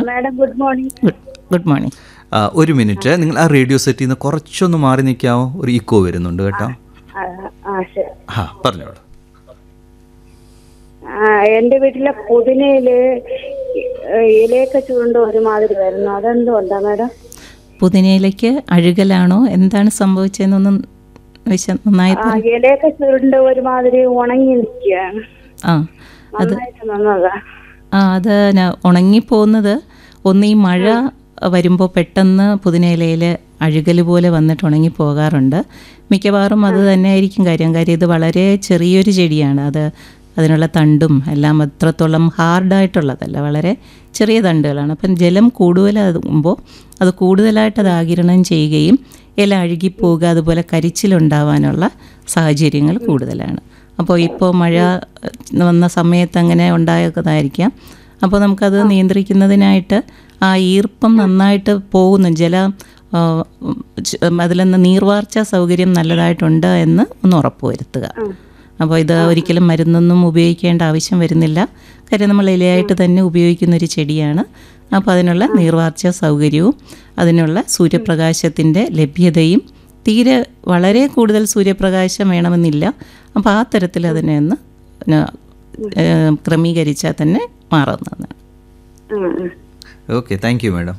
Madam good morning good good morning ആ, ഒരു minute നിങ്ങൾ ആ റേഡിയോ സെറ്റിൽ നിന്ന് കുറച്ചൊന്ന് മാറി നിൽക്കാമോ ഒരു ഇക്കോ വരുന്നുണ്ട് കേട്ടോ ആ, ആ ശരി ആ പറഞ്ഞോളൂ ആ എന്റെ വീട്ടിലെ പുതിനയില് ഏ, ഇലയൊക്കെ ചുരുണ്ട് ഒരുമാതിരി വരുന്നു അതെന്തുകൊണ്ടാ മാഡം പുതിനയിലേക്ക് അഴുകലാണോ എന്താണ് സംഭവിച്ചതെന്നൊന്നും വിശ നന്നായി ആ ഇലയൊക്കെ ചുരുണ്ട് ഒരുമാതിരി ഉണങ്ങി നിൽക്കുകയാണ് ആ അത് നന്നായിട്ട് നന്നതാ ആ അത് ന- ഉണങ്ങിപ്പോകുന്നത് ഒന്ന് ഈ മഴ വരുമ്പോൾ പെട്ടെന്ന് പുതിനയിലയിൽ അഴുകൽ പോലെ വന്നിട്ട് ഉണങ്ങി പോകാറുണ്ട് മിക്കവാറും അത് തന്നെ ആയിരിക്കും കാര്യം കാര്യം ഇത് വളരെ ചെറിയൊരു ചെടിയാണ് അത് അതിനുള്ള തണ്ടും എല്ലാം അത്രത്തോളം ഹാർഡായിട്ടുള്ളതല്ല വളരെ ചെറിയ തണ്ടുകളാണ് അപ്പം ജലം കൂടുതലാകുമ്പോൾ അത് കൂടുതലായിട്ട് അത് ആകിരണം ചെയ്യുകയും ഇല അഴുകിപ്പോവുക അതുപോലെ കരിച്ചിലുണ്ടാവാനുള്ള സാഹചര്യങ്ങൾ കൂടുതലാണ് അപ്പോൾ ഇപ്പോൾ മഴ ഏഹ്, വന്ന സമയത്ത് അങ്ങനെ ഉണ്ടായതായിരിക്കാം അപ്പോൾ നമുക്കത് നിയന്ത്രിക്കുന്നതിനായിട്ട് ആ ഈർപ്പം നന്നായിട്ട് പോകുന്നു ജല ആ, ച്- അതിൽ നിന്ന് നീർവാർച്ച സൗകര്യം നല്ലതായിട്ടുണ്ട് എന്ന് ഒന്ന് ഉറപ്പുവരുത്തുക അപ്പോൾ ഇത് ഒരിക്കലും മരുന്നൊന്നും ഉപയോഗിക്കേണ്ട ആവശ്യം വരുന്നില്ല കാര്യം നമ്മൾ ഇലയായിട്ട് തന്നെ ഉപയോഗിക്കുന്ന ഒരു ചെടിയാണ് അപ്പോൾ അതിനുള്ള നീർവാർച്ച സൗകര്യവും അതിനുള്ള സൂര്യപ്രകാശത്തിൻ്റെ ലഭ്യതയും തീരെ വളരെ കൂടുതൽ സൂര്യപ്രകാശം വേണമെന്നില്ല അപ്പോൾ ആ തരത്തിൽ അതിനെ ഒന്ന് ന- ഏഹ് ക്രമീകരിച്ചാൽ തന്നെ മാറുന്നതാണ് ഉം, ഉം. Okay thank you madam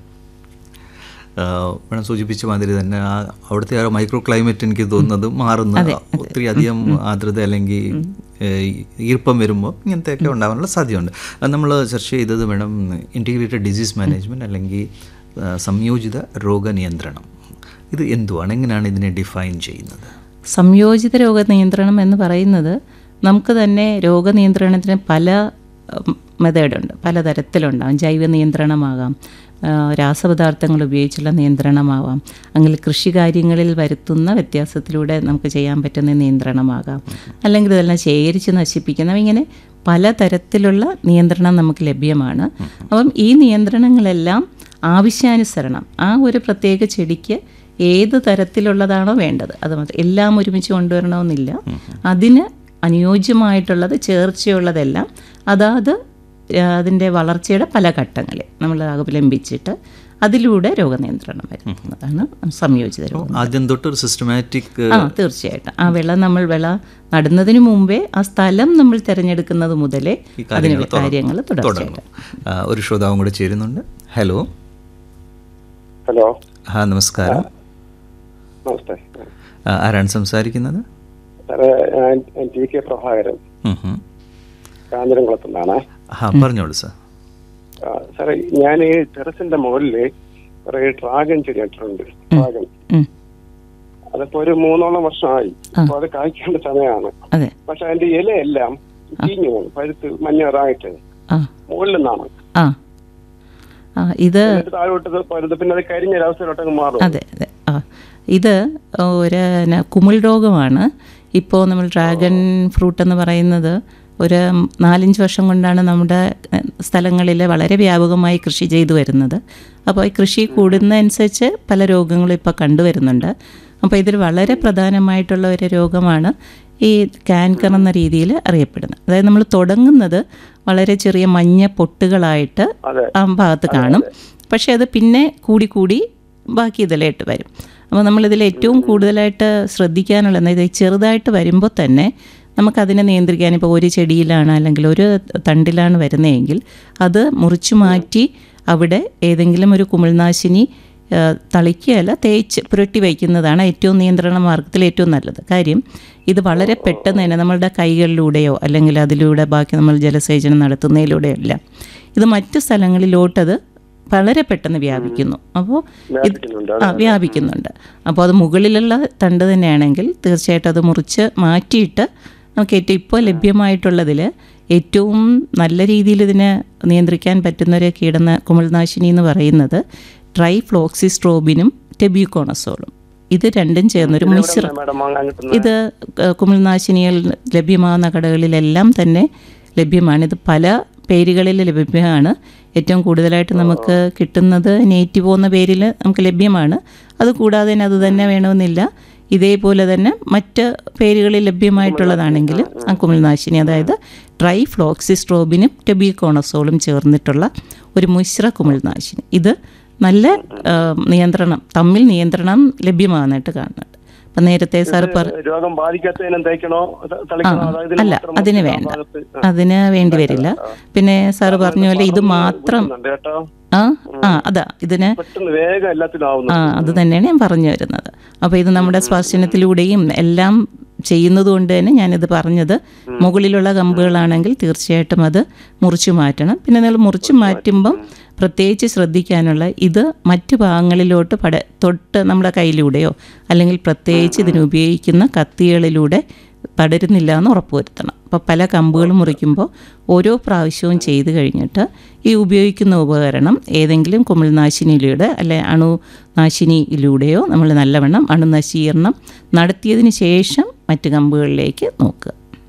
madam സൂചിപ്പിച്ച മാതിരി തന്നെ ആ അവിടുത്തെ ആ മൈക്രോ ക്ലൈമറ്റ് എനിക്ക് തോന്നുന്നത് മാറുന്ന ഒത്തിരി അധികം ആർദ്രത അല്ലെങ്കിൽ ഏഹ്, ഈർപ്പം വരുമ്പോൾ ഇങ്ങനത്തെയൊക്കെ ഉണ്ടാകാനുള്ള സാധ്യതയുണ്ട് അത് നമ്മൾ ചർച്ച ചെയ്തത് മാഡം ഇൻറ്റിഗ്രേറ്റഡ് ഡിസീസ് മാനേജ്മെൻറ്റ് അല്ലെങ്കിൽ ആ, സംയോജിത രോഗനിയന്ത്രണം ഇത് എന്തുവാണ് എങ്ങനെയാണ് ഇതിനെ ഡിഫൈൻ ചെയ്യുന്നത് സംയോജിത രോഗനിയന്ത്രണം എന്ന് പറയുന്നത് നമുക്ക് തന്നെ രോഗനിയന്ത്രണത്തിന് പല മെത്തേഡുണ്ട് പലതരത്തിലുണ്ടാകും ജൈവ നിയന്ത്രണമാകാം ആ, രാസപദാർത്ഥങ്ങൾ ഉപയോഗിച്ചുള്ള നിയന്ത്രണമാവാം അങ്ങനെ കൃഷി കാര്യങ്ങളിൽ വരുത്തുന്ന വ്യത്യാസത്തിലൂടെ നമുക്ക് ചെയ്യാൻ പറ്റുന്ന നിയന്ത്രണമാകാം അല്ലെങ്കിൽ ഇതെല്ലാം ശേഖരിച്ച് നശിപ്പിക്കുന്ന ഇങ്ങനെ പലതരത്തിലുള്ള നിയന്ത്രണം നമുക്ക് ലഭ്യമാണ് അപ്പം ഈ നിയന്ത്രണങ്ങളെല്ലാം ആവശ്യാനുസരണം ആ ഒരു പ്രത്യേക ചെടിക്ക് ഏത് തരത്തിലുള്ളതാണോ വേണ്ടത് അത് മാത്രം എല്ലാം ഒരുമിച്ച് കൊണ്ടുവരണമെന്നില്ല അതിന് അനുയോജ്യമായിട്ടുള്ളത് ചേർച്ചയുള്ളതെല്ലാം അതാത് അതിൻ്റെ വളർച്ചയുടെ പല ഘട്ടങ്ങളിൽ നമ്മൾ അവലംബിച്ചിട്ട് അതിലൂടെ രോഗനിയന്ത്രണം വരുത്തുന്നതാണ് സംയോജിത രോഗം ആദ്യം തൊട്ട് ഒരു സിസ്റ്റമാറ്റിക് ആ തീർച്ചയായിട്ടും ആ വിള നമ്മൾ വിള നടുന്നതിന് മുമ്പേ ആ സ്ഥലം നമ്മൾ തിരഞ്ഞെടുക്കുന്നത് മുതലേ അതിനുള്ള കാര്യങ്ങൾ തുടർച്ചയായിട്ട് ആ, ഒരു ശ്രോതാവും കൂടെ ചേരുന്നുണ്ട് ഹലോ ഹലോ ആ നമസ്കാരം നമസ്തേ ആ, ആരാണ് സംസാരിക്കുന്നത് സാറേ ഞാൻ ഞാൻ ടി കെ പ്രഭാകരൻ ഉം ഉം. കാഞ്ഞിരംകുളത്തു നിന്നാണ് ആ പറഞ്ഞോളൂ സാർ ആ, സാറേ ഞാൻ ഈ ടെറസിന്റെ മുകളില് കുറെ ഡ്രാഗൺ ചെടി നട്ടിട്ടുണ്ട് ഡ്രാഗൺ ഉം. അതിപ്പോ ഒരു മൂന്നോളം വർഷമായി അപ്പൊ അത് കായ്ക്കേണ്ട സമയമാണ് അതെ പക്ഷെ അതിന്റെ ഇലയെല്ലാം ചീഞ്ഞു പോകും പഴുത്ത് മഞ്ഞറായിട്ട് ആ മുകളിൽ നിന്നാണ് ആ ആ ഇത് എന്നിട്ട് താഴോട്ട് പഴുത്ത് പിന്നെ അത് കരിഞ്ഞൊരവസ്ഥയിലോട്ടങ്ങ് മാറും അതെ അതെ ആ ഇത് ഒരു ന- കുമിൾ രോഗമാണ് ഇപ്പോൾ നമ്മൾ ഡ്രാഗൺ ഫ്രൂട്ട് എന്ന് പറയുന്നത് ഒരു നാലഞ്ച് വർഷം കൊണ്ടാണ് നമ്മുടെ സ്ഥലങ്ങളിൽ വളരെ വ്യാപകമായി കൃഷി ചെയ്തു വരുന്നത് അപ്പോൾ ഈ കൃഷി കൂടുന്നതനുസരിച്ച് പല രോഗങ്ങളും ഇപ്പോൾ കണ്ടുവരുന്നുണ്ട് അപ്പോൾ ഇതിൽ വളരെ പ്രധാനമായിട്ടുള്ള ഒരു രോഗമാണ് ഈ ക്യാൻകർ എന്ന രീതിയിൽ അറിയപ്പെടുന്നത് അതായത് നമ്മൾ തുടങ്ങുന്നത് വളരെ ചെറിയ മഞ്ഞ പൊട്ടുകളായിട്ട് അതെ. ആ ഭാഗത്ത് കാണും പക്ഷേ അത് പിന്നെ കൂടി കൂടി ബാക്കി ഇതിലായിട്ട് വരും അപ്പോൾ നമ്മളിതിൽ ഏറ്റവും കൂടുതലായിട്ട് ശ്രദ്ധിക്കാനുള്ള അതായത് ഈ ചെറുതായിട്ട് വരുമ്പോൾ തന്നെ നമുക്കതിനെ നിയന്ത്രിക്കാൻ ഇപ്പോൾ ഒരു ചെടിയിലാണ് അല്ലെങ്കിൽ ഒരു തണ്ടിലാണ് വരുന്നതെങ്കിൽ അത് മുറിച്ചു മാറ്റി അവിടെ ഏതെങ്കിലും ഒരു കുമിൾനാശിനി ആ, തളിക്കുകയല്ല തേച്ച് പുരട്ടി വയ്ക്കുന്നതാണ് ഏറ്റവും നിയന്ത്രണ മാർഗത്തിൽ ഏറ്റവും നല്ലത് കാര്യം ഇത് വളരെ പെട്ടെന്ന് തന്നെ നമ്മളുടെ കൈകളിലൂടെയോ അല്ലെങ്കിൽ അതിലൂടെ ബാക്കി നമ്മൾ ജലസേചനം നടത്തുന്നതിലൂടെയോ അല്ല ഇത് മറ്റു സ്ഥലങ്ങളിലോട്ടത് വളരെ പെട്ടെന്ന് വ്യാപിക്കുന്നു അപ്പോൾ വ്യാപിക്കുന്നുണ്ട്, ആ വ്യാപിക്കുന്നുണ്ട് അപ്പോൾ അത് മുകളിലുള്ള തണ്ട് തന്നെയാണെങ്കിൽ തീർച്ചയായിട്ടും അത് മുറിച്ച് മാറ്റിയിട്ട് നമുക്ക് ഏറ്റവും ഇപ്പോൾ ലഭ്യമായിട്ടുള്ളതിൽ ഏറ്റവും നല്ല രീതിയിൽ ഇതിനെ നിയന്ത്രിക്കാൻ പറ്റുന്ന ഒരു കീടന കുമിൾനാശിനി എന്ന് പറയുന്നത് ട്രൈഫ്ലോക്സിസ്ട്രോബിനും ടെബ്യൂക്കോണസോളും ഇത് രണ്ടും ചേർന്നൊരു മിശ്ര മാഡം വാങ്ങാൻ കിട്ടുന്ന ഇത് ക- കുമിൾനാശിനികൾ ലഭ്യമാകുന്ന കടകളിലെല്ലാം തന്നെ ലഭ്യമാണ് ഇത് പല പേരുകളിൽ ലഭ്യമാണ് ഏറ്റവും കൂടുതലായിട്ട് നമുക്ക് കിട്ടുന്നത് നേറ്റീവ് എന്ന പേരിൽ നമുക്ക് ലഭ്യമാണ് അതുകൂടാതെ തന്നെ അത് തന്നെ വേണമെന്നില്ല ഇതേപോലെ തന്നെ മറ്റ് പേരുകളിൽ ലഭ്യമായിട്ടുള്ളതാണെങ്കിൽ ആ കുമിൾനാശിനി അതായത് ട്രൈഫ്ലോക്സിസ്ട്രോബിനും ടെബിക്കോണസോളും ചേർന്നിട്ടുള്ള ഒരു മിശ്ര കുമിൾനാശിനി ഇത് നല്ല ആ, നിയന്ത്രണം തമ്മിൽ നിയന്ത്രണം ലഭ്യമാകുന്നതായിട്ട് കാണുന്നുണ്ട് അപ്പം നേരത്തെ സാർ പറ രോഗം ബാധിക്കാത്തതിനും തേക്കണോ ത- ആ തളിക്കണോ അതായത് ഇതിന് അല്ല മാത്രം അതിന് ആ വേണ്ട ഭാഗത്ത്, ആ. അതിന് വേണ്ടി വരില്ല പിന്നെ സാറ് പറഞ്ഞ പോലെ ഇത് മാത്രം ഉണ്ട് കേട്ടോ ആ ആ അതാ ഇതിന് പെട്ടെന്ന് വേഗം എല്ലാത്തിനും ആവുന്നു ആ അത് തന്നെയാണ് ഞാൻ പറഞ്ഞു വരുന്നത് അപ്പോൾ ഇത് നമ്മുടെ സ്പർശനത്തിലൂടെയും എല്ലാം ചെയ്യുന്നത് കൊണ്ട് തന്നെ ഞാനിത് പറഞ്ഞത് മുകളിലുള്ള കമ്പുകളാണെങ്കിൽ തീർച്ചയായിട്ടും അത് മുറിച്ചു മാറ്റണം പിന്നെ നിങ്ങൾ മുറിച്ചു മാറ്റുമ്പം പ്രത്യേകിച്ച് ശ്രദ്ധിക്കാനുള്ള ഇത് മറ്റു ഭാഗങ്ങളിലോട്ട് പട തൊട്ട് നമ്മുടെ കയ്യിലൂടെയോ അല്ലെങ്കിൽ പ്രത്യേകിച്ച് ഇതിന് ഉപയോഗിക്കുന്ന കത്തികളിലൂടെ പടരുന്നില്ല എന്ന് ഉറപ്പുവരുത്തണം അപ്പോൾ പല കമ്പുകളും മുറിക്കുമ്പോൾ ഓരോ പ്രാവശ്യവും ചെയ്ത് കഴിഞ്ഞിട്ട് ഈ ഉപയോഗിക്കുന്ന ഉപകരണം ഏതെങ്കിലും കുമിൾനാശിനിയിലൂടെ അല്ലെ അണുനാശിനിയിലൂടെയോ നമ്മൾ നല്ലവണ്ണം അണുനശീകരണം നടത്തിയതിന് ശേഷം മറ്റ് കമ്പുകളിലേക്ക് നോക്കുക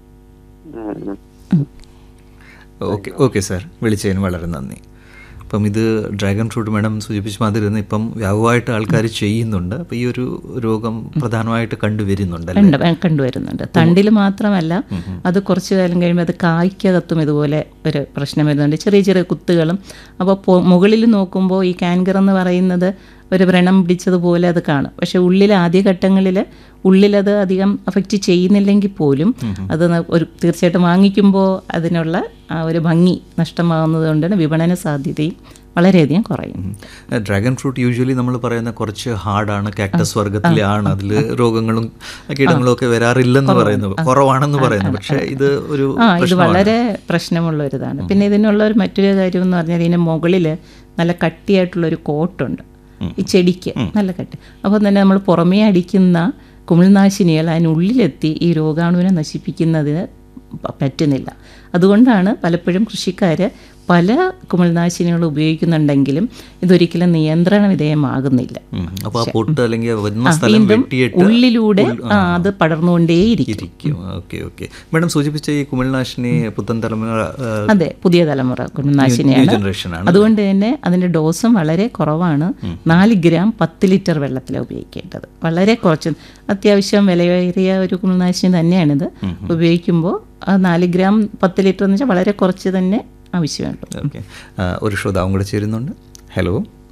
ഉം, ഉം. ഓക്കെ ഓക്കെ സാർ വിളിച്ചതിന് വളരെ നന്ദി അപ്പം ഇത് ഡ്രാഗൺ ഫ്രൂട്ട് മാഡം സൂചിപ്പിച്ച മാതിരി തന്നെ ഇപ്പം വ്യാപകമായിട്ട് ആൾക്കാർ ചെയ്യുന്നുണ്ട് അപ്പം ഈ ഒരു രോഗം പ്രധാനമായിട്ട് കണ്ടുവരുന്നുണ്ട് അല്ലേ ഉണ്ട് ഏ, കണ്ടുവരുന്നുണ്ട് തണ്ടിൽ മാത്രമല്ല അത് കുറച്ച് കാലം കഴിയുമ്പോൾ അത് കായ്ക്കകത്തും ഇതുപോലെ ഒരു പ്രശ്നം വരുന്നുണ്ട് ചെറിയ ചെറിയ കുത്തുകളും അപ്പോൾ മുകളിൽ നോക്കുമ്പോൾ ഈ കാൻകർ എന്ന് പറയുന്നത് ഒരു വ്രണം പിടിച്ചതുപോലെ അത് കാണും പക്ഷേ ഉള്ളിൽ ആദ്യഘട്ടങ്ങളിൽ ഉള്ളിലത് അധികം അഫക്റ്റ് ചെയ്യുന്നില്ലെങ്കിൽ പോലും അത് ന- ഒരു തീർച്ചയായിട്ടും വാങ്ങിക്കുമ്പോൾ അതിനുള്ള ആ ഒരു ഭംഗി നഷ്ടമാകുന്നത് കൊണ്ടാണ് വിപണന സാധ്യതയും വളരെയധികം കുറയും ഡ്രാഗൺ ഫ്രൂട്ട് യൂഷ്വലി നമ്മൾ പറയുന്ന കുറച്ച് ഹാർഡാണ് കാക്ടസ് വർഗത്തിലാണ് അതിൽ രോഗങ്ങളും കീടങ്ങളും ഒക്കെ വരാറില്ലെന്ന് പറയുന്നു കുറവാണെന്ന് പറയുന്നു പക്ഷേ ഇത് ഒരു ആ ഇത് വളരെ പ്രശ്നമുള്ള ഒരു ഇതാണ് പിന്നെ ഇതിനുള്ള ഒരു മറ്റൊരു കാര്യം എന്ന് പറഞ്ഞാൽ ഇതിന് മുകളിൽ നല്ല കട്ടിയായിട്ടുള്ള ഒരു കോട്ടുണ്ട് ഈ ചെടിക്ക് നല്ല കട്ടി അപ്പോൾ തന്നെ നമ്മൾ പുറമേ അടിക്കുന്ന കുമിൾനാശിനികൾ അതിനുള്ളിലെത്തി ഈ രോഗാണുവിനെ നശിപ്പിക്കുന്നതിന് പ- പറ്റുന്നില്ല അതുകൊണ്ടാണ് പലപ്പോഴും കൃഷിക്കാർ പല കുമിൾനാശിനികൾ ഉപയോഗിക്കുന്നുണ്ടെങ്കിലും ഇതൊരിക്കലും നിയന്ത്രണ വിധേയമാകുന്നില്ല അപ്പോൾ ആ പൊട്ട് അല്ലെങ്കിൽ വരുന്ന ആ, സ്ഥലം വീണ്ടും വെട്ടിയിട്ട് ഉള്ളിലൂടെ ആ, അത് പടർന്നുകൊണ്ടേയിരിക്കും ഇരിക്കും ഓക്കെ ഓക്കെ മാഡം സൂചിപ്പിച്ച ഈ കുമിൾനാശിനി പുത്തൻ തലമുറ ആ, അതെ പുതിയ തലമുറ ന്യൂ കുമിൾനാശിനിയാണ് ജനറേഷൻ ആണ് അതുകൊണ്ട് തന്നെ അതിൻ്റെ ഡോസും വളരെ കുറവാണ് നാല് ഗ്രാം പത്ത് ലിറ്റർ വെള്ളത്തിലാണ് ഉപയോഗിക്കേണ്ടത് വളരെ കുറച്ച് അത്യാവശ്യം വിലയേറിയ ഒരു കുമിൾനാശിനി തന്നെയാണിത് ഉപയോഗിക്കുമ്പോൾ ആ നാല് ഗ്രാം പത്ത് ലിറ്റർ എന്ന് വെച്ചാൽ വളരെ കുറച്ച് തന്നെ ആവശ്യമുള്ളൂ ഓക്കെ ഒരു ശ്രോതാവും കൂടെ ചേരുന്നുണ്ട് ഹലോ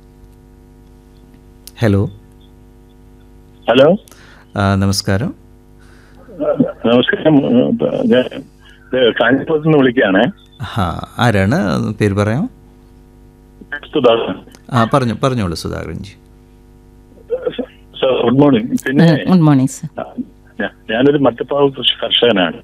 ഹലോ ഹലോ ആ, നമസ്കാരം നമസ്കാരം ഞാൻ കാഞ്ഞിരപ്പുറത്ത് നിന്ന് വിളിക്കുകയാണേ ആ ആരാണ് പേര് പറയാം സുധാകരൻ ആ പറഞ്ഞു പറഞ്ഞോളൂ സുധാകരൻജി സർ ഗുഡ് മോർണിംഗ് പിന്നെ ഗുഡ് മോർണിംഗ് സർ ഞാ- ഞാനൊരു മറ്റപ്പാവ് കൃഷി കർഷകനാണ്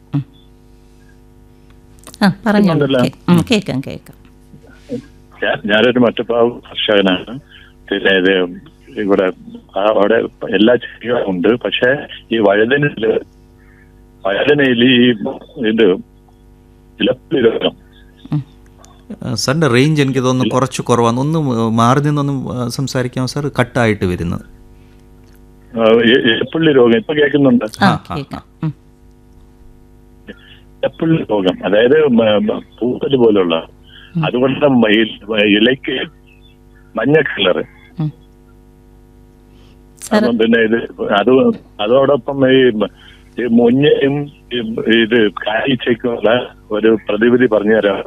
ആ പറഞ്ഞോളൂ ഉണ്ടല്ലോ. കേ- ഉം, കേൾക്കാം കേൾക്കാം ഞാൻ- ഞാനൊരു മറ്റപ്പാവ് കർഷകനാണ് പിന്നെ ഇത് ഇവിടെ ആ അവിടെ എല്ലാ ചെടികളും ഉണ്ട് പക്ഷെ ഈ വഴുതനയില് വഴുതനയിൽ ഈ ഇത് ഇലപ്പുള്ളി രോഗം ആ, സാറിൻ്റെ റേഞ്ച് എനിക്ക് തോന്നുന്നു കുറച്ച് കുറവാണ് ഒന്ന് മാറി നിന്നൊന്നും ആ, സംസാരിക്കാമോ സാർ കട്ടായിട്ട് വരുന്നത് ആ, ഇ- ഇലപ്പുള്ളി രോഗം ഇപ്പൊ കേൾക്കുന്നുണ്ട് ആ കേൾക്കാം ഉം. ഇലപ്പുള്ളി രോഗം അതായത് മ- മ- പൂപ്പല് പോലുള്ള അതുകൊണ്ട് മ- ഈ ഇലയ്ക്ക് മഞ്ഞ കളറ് ഉം. സാർ അപ്പം പിന്നെ ഇത് അത് അതോടൊപ്പം ഈ മ- ഈ മുഞ്ഞയും ഈ ഇത് കാഴ്ചയ്ക്കുള്ള ഒരു പ്രതിവിധി പറഞ്ഞു തരാം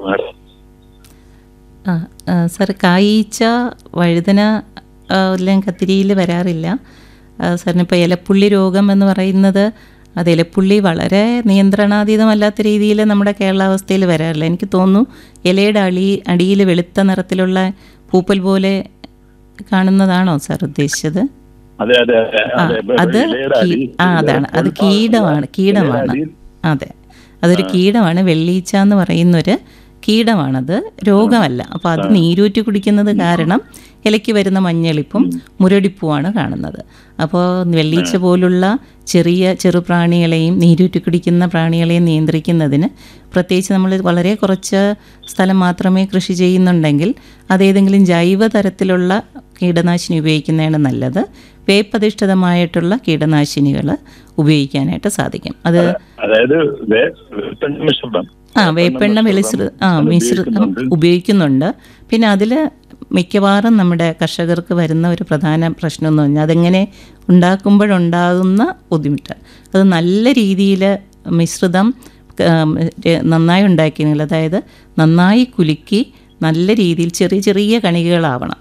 ആ ആ, സാർ കായീച്ച വഴുതന ആ, എല്ലാം കത്തിരിയിൽ വരാറില്ല ആ, സാറിന് ഇപ്പോൾ ഇലപ്പുള്ളി രോഗം എന്ന് പറയുന്നത് അത് ഇലപ്പുള്ളി വളരെ നിയന്ത്രണാതീതമല്ലാത്ത രീതിയിൽ നമ്മുടെ കേരളാവസ്ഥയിൽ വരാറില്ല എനിക്ക് തോന്നുന്നു ഇലയുടെ അടി അടിയിൽ വെളുത്ത നിറത്തിലുള്ള പൂപ്പൽ പോലെ കാണുന്നതാണോ സാർ ഉദ്ദേശിച്ചത് അതെ അതെ അതെ ആ, അതെ അത് ഇലയുടെ കീ- അടിയിൽ- ആ അതാണ് അത് കീടമാണ് കീടമാണ് അടിയിൽ അതെ അതൊരു കീടമാണ് വെള്ളീച്ച എന്ന് പറയുന്നൊരു കീടമാണത് രോഗമല്ല അപ്പോൾ അത് നീരൂറ്റി കുടിക്കുന്നത് കാരണം ഇലയ്ക്ക് വരുന്ന മഞ്ഞളിപ്പും മുരടിപ്പുമാണ് കാണുന്നത് അപ്പോൾ വെള്ളീച്ച പോലുള്ള ചെറിയ ചെറുപ്രാണികളെയും നീരൂറ്റി കുടിക്കുന്ന പ്രാണികളെയും നിയന്ത്രിക്കുന്നതിന് പ്രത്യേകിച്ച് നമ്മൾ വളരെ കുറച്ച് സ്ഥലം മാത്രമേ കൃഷി ചെയ്യുന്നുണ്ടെങ്കിൽ അതേതെങ്കിലും ജൈവ തരത്തിലുള്ള കീടനാശിനി ഉപയോഗിക്കുന്നതാണ് നല്ലത് വേപ്പധിഷ്ഠിതമായിട്ടുള്ള കീടനാശിനികൾ ഉപയോഗിക്കാനായിട്ട് സാധിക്കും അത് അതായത് വേ- വേപ്പെണ്ണ മിശ്രിതം ആ വേപ്പെണ്ണ വെളിശ്ര ആ മിശ്രിതം ഉപയോഗിക്കുന്നുണ്ട് പിന്നെ അതിൽ മിക്കവാറും നമ്മുടെ കർഷകർക്ക് വരുന്ന ഒരു പ്രധാന പ്രശ്നം എന്ന് പറഞ്ഞാൽ അതെങ്ങനെ ഉണ്ടാക്കുമ്പോഴുണ്ടാകുന്ന ബുദ്ധിമുട്ട് അത് നല്ല രീതിയിൽ മിശ്രിതം ഉം, ര- നന്നായി ഉണ്ടാക്കിയെങ്കിൽ അതായത് നന്നായി കുലുക്കി നല്ല രീതിയിൽ ചെറിയ ചെറിയ കണികകളാവണം